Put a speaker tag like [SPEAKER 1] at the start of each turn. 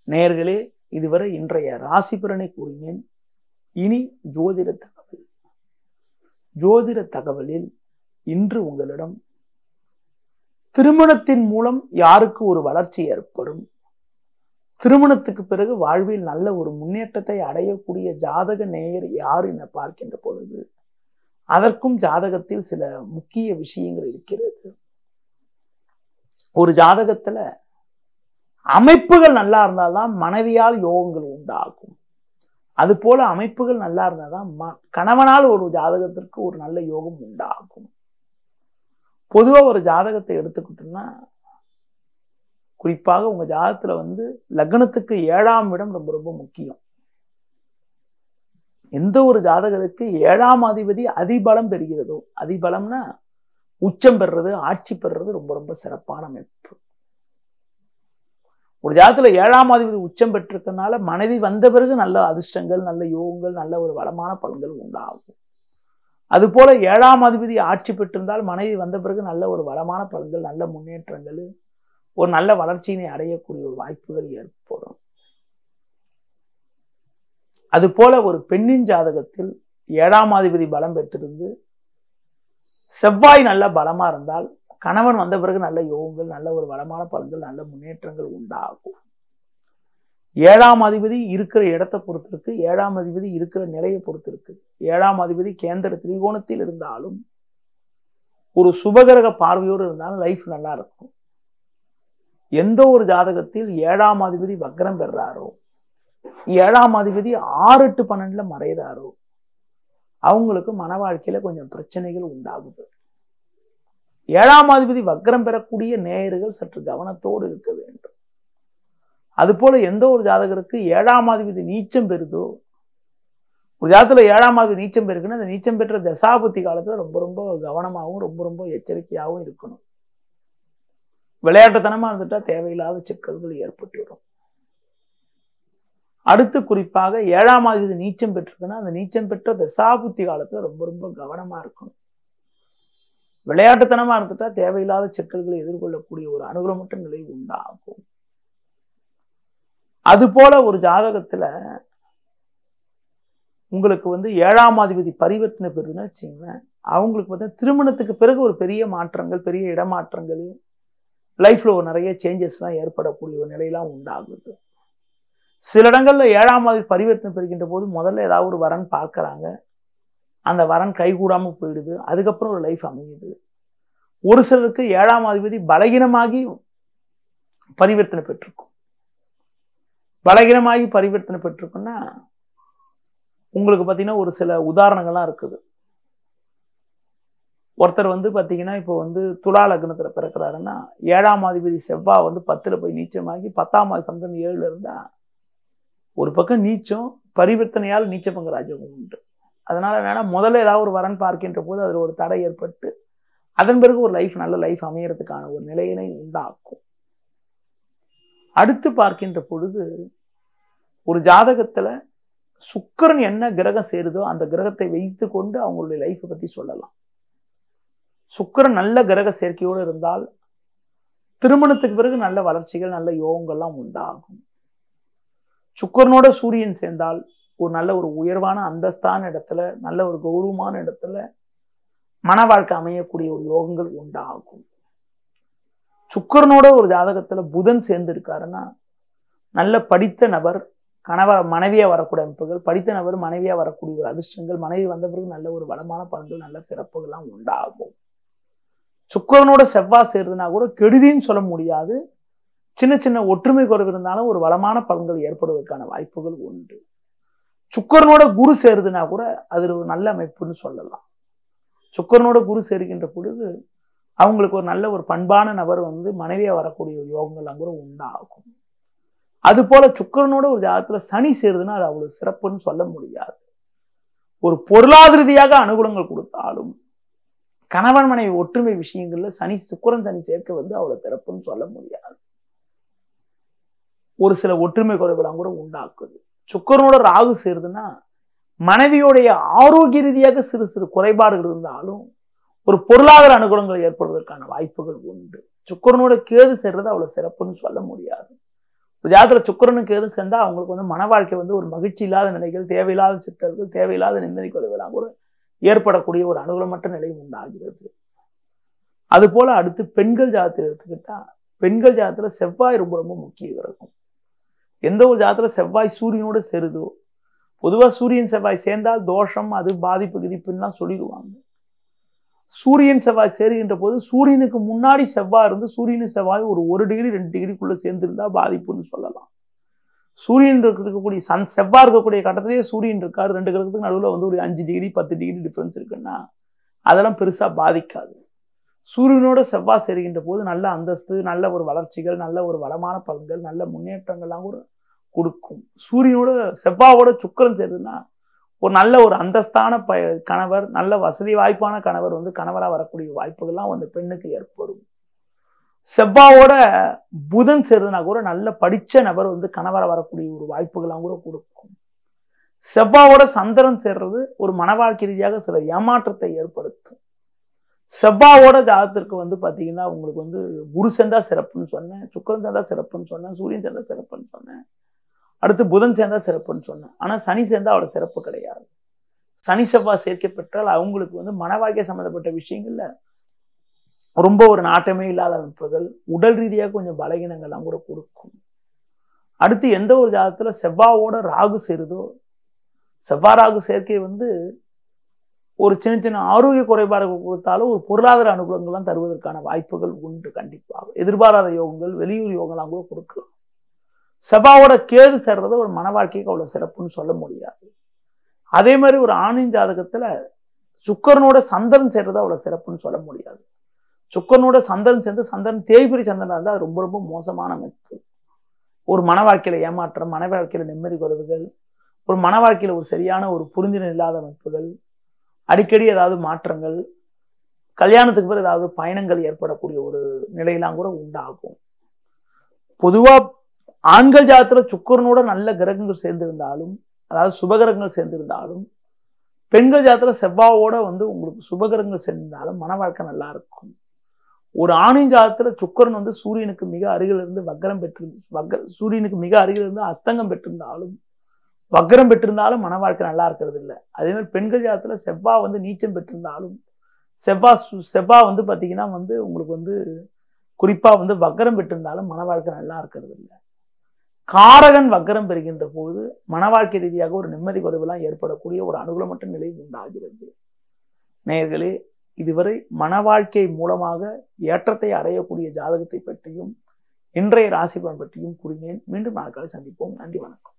[SPEAKER 1] நேயர்களே இதுவரை இன்றைய ராசி பலனை கூறினேன் இனி ஜோதிட தகவல் ஜோதிட தகவலில் இன்று உங்களிடம் திருமணத்தின் மூலம் யாருக்கு ஒரு வளர்ச்சி ஏற்படும் திருமணத்துக்கு பிறகு வாழ்வில் நல்ல ஒரு முன்னேற்றத்தை அடையக்கூடிய ஜாதக நேயர் யார் என பார்க்கின்ற பொழுது அதற்கும் ஜாதகத்தில் சில முக்கிய விஷயங்கள் இருக்கிறது ஒரு ஜாதகத்துல அமைப்புகள் நல்லா இருந்தால்தான் மனைவியால் யோகங்கள் உண்டாகும் அது போல அமைப்புகள் நல்லா இருந்தால்தான் ம- கணவனால் ஒரு ஜாதகத்திற்கு ஒரு நல்ல யோகம் உண்டாகும் பொதுவா ஒரு ஜாதகத்தை எடுத்துக்கிட்டோம்னா குறிப்பாக உங்க ஜாதகத்துல வந்து லக்னத்துக்கு ஏழாம் இடம் ரொம்ப ரொம்ப முக்கியம் எந்த ஒரு ஜாதகருக்கு ஏழாம் அதிபதி அதிபலம் பெறுகிறதோ அதிபலம்னா உச்சம் பெறுறது ஆட்சி பெறுறது ரொம்ப ரொம்ப சிறப்பான அமைப்பு ஒரு ஜாதத்துல ஏழாம் அதிபதி உச்சம் பெற்றிருக்கனால மனைவி வந்த பிறகு நல்ல அதிர்ஷ்டங்கள் நல்ல யோகங்கள் நல்ல ஒரு வளமான பலன்கள் உண்டாகும் அது போல ஏழாம் அதிபதி ஆட்சி பெற்றிருந்தால் மனைவி வந்த பிறகு நல்ல ஒரு வளமான பலன்கள் நல்ல முன்னேற்றங்கள் ஒரு நல்ல வளர்ச்சியினை அடையக்கூடிய ஒரு வாய்ப்புகள் ஏற்படும் அது போல ஒரு பெண்ணின் ஜாதகத்தில் ஏழாம் அதிபதி பலம் பெற்றிருந்து செவ்வாய் நல்ல பலமா இருந்தால் கணவன் வந்த பிறகு நல்ல யோகங்கள் நல்ல ஒரு வளமான பலன்கள் நல்ல முன்னேற்றங்கள் உண்டாகும் ஏழாம் அதிபதி இருக்கிற இடத்தை பொறுத்து இருக்கு ஏழாம் அதிபதி இருக்கிற நிலையை பொறுத்து இருக்கு ஏழாம் அதிபதி கேந்திர திரிகோணத்தில் இருந்தாலும் ஒரு சுபகிரக பார்வையோடு இருந்தாலும் லைஃப் நல்லா இருக்கும் எந்த ஒரு ஜாதகத்தில் ஏழாம் அதிபதி வக்ரம் பெறாரோ ஏழாம் அதிபதி ஆறு எட்டு பன்னெண்டுல மறைகிறாரோ அவங்களுக்கு மன வாழ்க்கையில கொஞ்சம் பிரச்சனைகள் உண்டாகுது ஏழாம் அதிபதி வக்ரம் பெறக்கூடிய நேயர்கள் சற்று கவனத்தோடு இருக்க வேண்டும் அதுபோல எந்த ஒரு ஜாதகருக்கு ஏழாம் அதிபதி நீச்சம் பெறுதோ ஒரு ஜாதகத்துல ஏழாம் அதிபதி நீச்சம் பெருக்குன்னா அந்த நீச்சம் பெற்ற தசாபுத்தி காலத்துல ரொம்ப ரொம்ப கவனமாகவும் ரொம்ப ரொம்ப எச்சரிக்கையாகவும் இருக்கணும் விளையாட்டுத்தனமா இருந்துட்டா தேவையில்லாத சிக்கல்கள் ஏற்பட்டுவிடும் அடுத்து குறிப்பாக ஏழாம் அதிபதி நீச்சம் பெற்றிருக்குன்னா அந்த நீச்சம் பெற்ற தசாபுத்தி காலத்துல ரொம்ப ரொம்ப கவனமா இருக்கணும் விளையாட்டுத்தனமா இருந்துட்டா தேவையில்லாத சிக்கல்களை எதிர்கொள்ளக்கூடிய ஒரு அனுகூலமற்ற நிலை உண்டாகும் அது போல ஒரு ஜாதகத்துல உங்களுக்கு வந்து ஏழாம் அதிபதி பரிவர்த்தனை பெறுதுன்னு வச்சுங்களேன் அவங்களுக்கு வந்து திருமணத்துக்கு பிறகு ஒரு பெரிய மாற்றங்கள் பெரிய இடமாற்றங்கள் லைஃப்ல ஒரு நிறைய சேஞ்சஸ்லாம் ஏற்படக்கூடிய ஒரு நிலையெல்லாம் உண்டாகுது சில இடங்கள்ல ஏழாம் அதிபதி பரிவர்த்தனை பெறுகின்ற போது முதல்ல ஏதாவது ஒரு வரன் பார்க்கறாங்க அந்த வரன் கைகூடாம போயிடுது அதுக்கப்புறம் ஒரு லைஃப் அமையுது ஒரு சிலருக்கு ஏழாம் அதிபதி பலகீனமாகி பரிவர்த்தனை பெற்றிருக்கும் பலகீனமாகி பரிவர்த்தனை பெற்றிருக்குன்னா உங்களுக்கு பார்த்தீங்கன்னா ஒரு சில உதாரணங்கள்லாம் இருக்குது ஒருத்தர் வந்து பார்த்தீங்கன்னா இப்போ வந்து துலா லக்னத்துல பிறக்கிறாருன்னா ஏழாம் அதிபதி செவ்வாய் வந்து பத்துல போய் நீச்சமாகி பத்தாம் மாத சந்திரன் ஏழுல இருந்தா ஒரு பக்கம் நீச்சம் பரிவர்த்தனையால் நீச்ச பங்கு ராஜகம் உண்டு அதனால வேணா முதல்ல ஏதாவது ஒரு வரன் பார்க்கின்ற போது அதில் ஒரு தடை ஏற்பட்டு அதன் பிறகு ஒரு லைஃப் நல்ல லைஃப் அமையறதுக்கான ஒரு நிலையினை உண்டாக்கும் அடுத்து பார்க்கின்ற பொழுது ஒரு ஜாதகத்துல சுக்கிரன் என்ன கிரகம் சேருதோ அந்த கிரகத்தை வைத்து கொண்டு அவங்களுடைய லைஃப்பை பத்தி சொல்லலாம் சுக்கிரன் நல்ல கிரக சேர்க்கையோடு இருந்தால் திருமணத்துக்கு பிறகு நல்ல வளர்ச்சிகள் நல்ல யோகங்கள்லாம் உண்டாகும் சுக்கிரனோட சூரியன் சேர்ந்தால் ஒரு நல்ல ஒரு உயர்வான அந்தஸ்தான இடத்துல நல்ல ஒரு கௌரவமான இடத்துல மன வாழ்க்கை அமையக்கூடிய ஒரு யோகங்கள் உண்டாகும் சுக்கிரனோட ஒரு ஜாதகத்துல புதன் சேர்ந்து இருக்காருன்னா நல்ல படித்த நபர் கணவர் மனைவியா வரக்கூடிய அமைப்புகள் படித்த நபர் மனைவியா வரக்கூடிய ஒரு அதிர்ஷ்டங்கள் மனைவி வந்த பிறகு நல்ல ஒரு வளமான பலன்கள் நல்ல சிறப்புகள்லாம் உண்டாகும் சுக்கிரனோட செவ்வாய் சேருதுன்னா கூட கெடுதின்னு சொல்ல முடியாது சின்ன சின்ன ஒற்றுமை குறைவு இருந்தாலும் ஒரு வளமான பலன்கள் ஏற்படுவதற்கான வாய்ப்புகள் உண்டு சுக்கரனோட குரு சேருதுன்னா கூட அது ஒரு நல்ல அமைப்புன்னு சொல்லலாம் சுக்கரனோட குரு சேருகின்ற பொழுது அவங்களுக்கு ஒரு நல்ல ஒரு பண்பான நபர் வந்து மனைவியா வரக்கூடிய ஒரு யோகங்கள்லாம் கூட உண்டாகும் அது போல சுக்கரனோட ஒரு ஜாதகத்துல சனி சேருதுன்னா அது அவ்வளவு சிறப்புன்னு சொல்ல முடியாது ஒரு பொருளாதார ரீதியாக அனுகூலங்கள் கொடுத்தாலும் கணவன் மனைவி ஒற்றுமை விஷயங்கள்ல சனி சுக்கரன் சனி சேர்க்க வந்து அவ்வளவு சிறப்புன்னு சொல்ல முடியாது ஒரு சில ஒற்றுமை குறைவுலாம் கூட உண்டாக்குது சுக்கரனோட ராகு சேருதுன்னா மனைவியோடைய ஆரோக்கிய ரீதியாக சிறு சிறு குறைபாடுகள் இருந்தாலும் ஒரு பொருளாதார அனுகூலங்கள் ஏற்படுவதற்கான வாய்ப்புகள் உண்டு சுக்கரனோட கேது சேர்றது அவ்வளவு சிறப்புன்னு சொல்ல முடியாது ஒரு ஜாதகத்துல சுக்கிரனுக்கு எது சேர்ந்தா அவங்களுக்கு வந்து மன வாழ்க்கை வந்து ஒரு மகிழ்ச்சி இல்லாத நிலைகள் தேவையில்லாத சிக்கல்கள் தேவையில்லாத நிம்மதி குறைவுலாம் கூட ஏற்படக்கூடிய ஒரு அனுகூலமற்ற நிலையும் உண்டாகிறது அது போல அடுத்து பெண்கள் ஜாதகத்தில் எடுத்துக்கிட்டா பெண்கள் ஜாதகத்துல செவ்வாய் ரொம்ப ரொம்ப முக்கிய கிரகம் எந்த ஒரு ஜாதகத்துல செவ்வாய் சூரியனோட சேருதோ பொதுவா சூரியன் செவ்வாய் சேர்ந்தால் தோஷம் அது பாதிப்பு கிதிப்புலாம் சொல்லிடுவாங்க சூரியன் செவ்வாய் சேருகின்ற போது சூரியனுக்கு முன்னாடி செவ்வாய் இருந்து சூரியனு செவ்வாய் ஒரு ஒரு டிகிரி ரெண்டு டிகிரிக்குள்ள சேர்ந்திருந்தா பாதிப்புன்னு சொல்லலாம் சூரியன் இருக்கக்கூடிய சன் செவ்வாய் இருக்கக்கூடிய கட்டத்திலேயே சூரியன் இருக்காரு ரெண்டு கிரகத்துக்கு நடுவில் வந்து ஒரு அஞ்சு டிகிரி பத்து டிகிரி டிஃபரன்ஸ் இருக்குன்னா அதெல்லாம் பெருசா பாதிக்காது சூரியனோட செவ்வாய் சேருகின்ற போது நல்ல அந்தஸ்து நல்ல ஒரு வளர்ச்சிகள் நல்ல ஒரு வளமான பலன்கள் நல்ல முன்னேற்றங்கள்லாம் கூட கொடுக்கும் சூரியனோட செவ்வாவோட சுக்கரன் சேருதுன்னா ஒரு நல்ல ஒரு அந்தஸ்தான ப கணவர் நல்ல வசதி வாய்ப்பான கணவர் வந்து கணவராக வரக்கூடிய வாய்ப்புகள்லாம் அந்த பெண்ணுக்கு ஏற்படும் செவ்வாவோட புதன் சேருதுன்னா கூட நல்ல படிச்ச நபர் வந்து கணவராக வரக்கூடிய ஒரு வாய்ப்புகள்லாம் கூட கொடுக்கும் செவ்வாவோட சந்திரன் சேர்றது ஒரு மன வாழ்க்கை ரீதியாக சில ஏமாற்றத்தை ஏற்படுத்தும் செவ்வாவோட ஜாதத்திற்கு வந்து பாத்தீங்கன்னா உங்களுக்கு வந்து குரு சேர்ந்தா சிறப்புன்னு சொன்னேன் சுக்கரன் சேர்ந்தா சிறப்புன்னு சொன்னேன் சூரியன் சேர்ந்தா சிறப்புன்னு சொன்னேன் அடுத்து புதன் சேர்ந்தா சிறப்புன்னு சொன்னேன் ஆனா சனி சேர்ந்தா அவ்வளவு சிறப்பு கிடையாது சனி செவ்வாய் சேர்க்கை பெற்றால் அவங்களுக்கு வந்து மன வாழ்க்கை சம்மந்தப்பட்ட விஷயங்கள்ல ரொம்ப ஒரு நாட்டமே இல்லாத அமைப்புகள் உடல் ரீதியாக கொஞ்சம் பலகீனங்கள்லாம் கூட கொடுக்கும் அடுத்து எந்த ஒரு ஜாதத்துல செவ்வாவோட ராகு சேருதோ செவ்வாய் ராகு சேர்க்கை வந்து ஒரு சின்ன சின்ன ஆரோக்கிய குறைபாடுகள் கொடுத்தாலும் ஒரு பொருளாதார அனுகூலங்கள்லாம் தருவதற்கான வாய்ப்புகள் உண்டு கண்டிப்பாக எதிர்பாராத யோகங்கள் வெளியூர் யோகங்கள்லாம் கூட கொடுக்கலாம் செவ்வாவோட கேது சேர்றது ஒரு மன வாழ்க்கைக்கு அவ்வளவு சிறப்புன்னு சொல்ல முடியாது அதே மாதிரி ஒரு ஆணின் ஜாதகத்துல சுக்கரனோட சந்திரன் சேர்றது அவ்வளவு சிறப்புன்னு சொல்ல முடியாது சுக்கரனோட சந்திரன் சேர்ந்து சந்திரன் தேய்பிரி சந்திரன் இருந்தால் அது ரொம்ப ரொம்ப மோசமான அமைப்பு ஒரு மன வாழ்க்கையில ஏமாற்றம் மன வாழ்க்கையில நிம்மதி குறைவுகள் ஒரு மன வாழ்க்கையில ஒரு சரியான ஒரு புரிந்துணர் இல்லாத அமைப்புகள் அடிக்கடி ஏதாவது மாற்றங்கள் கல்யாணத்துக்கு பிறகு ஏதாவது பயணங்கள் ஏற்படக்கூடிய ஒரு நிலையெல்லாம் கூட உண்டாகும் பொதுவா ஆண்கள் ஜாதத்துல சுக்கரனோட நல்ல கிரகங்கள் சேர்ந்திருந்தாலும் அதாவது சுபகிரகங்கள் சேர்ந்திருந்தாலும் பெண்கள் ஜாதத்துல செவ்வாவோட வந்து உங்களுக்கு சுபகிரகங்கள் சேர்ந்திருந்தாலும் மன வாழ்க்கை நல்லா இருக்கும் ஒரு ஆணின் ஜாதத்துல சுக்கரன் வந்து சூரியனுக்கு மிக அருகில் இருந்து வக்கரம் பெற்று வக்க சூரியனுக்கு மிக அருகில் இருந்து அஸ்தங்கம் பெற்றிருந்தாலும் வக்கரம் பெற்றிருந்தாலும் மன வாழ்க்கை நல்லா இருக்கிறது இல்லை அதே மாதிரி பெண்கள் ஜாதத்துல செவ்வா வந்து நீச்சம் பெற்றிருந்தாலும் செவ்வா செவ்வா வந்து பாத்தீங்கன்னா வந்து உங்களுக்கு வந்து குறிப்பா வந்து வக்கரம் பெற்றிருந்தாலும் மன வாழ்க்கை நல்லா இருக்கிறது இல்லை காரகன் வக்கரம் பெறுகின்ற போது மன வாழ்க்கை ரீதியாக ஒரு நிம்மதி குறைவெல்லாம் ஏற்படக்கூடிய ஒரு அனுகூலமற்ற நிலை உண்டாகிறது நேயர்களே இதுவரை மன வாழ்க்கை மூலமாக ஏற்றத்தை அடையக்கூடிய ஜாதகத்தை பற்றியும் இன்றைய ராசி பலன் பற்றியும் கூறினேன் மீண்டும் நாட்களை சந்திப்போம் நன்றி வணக்கம்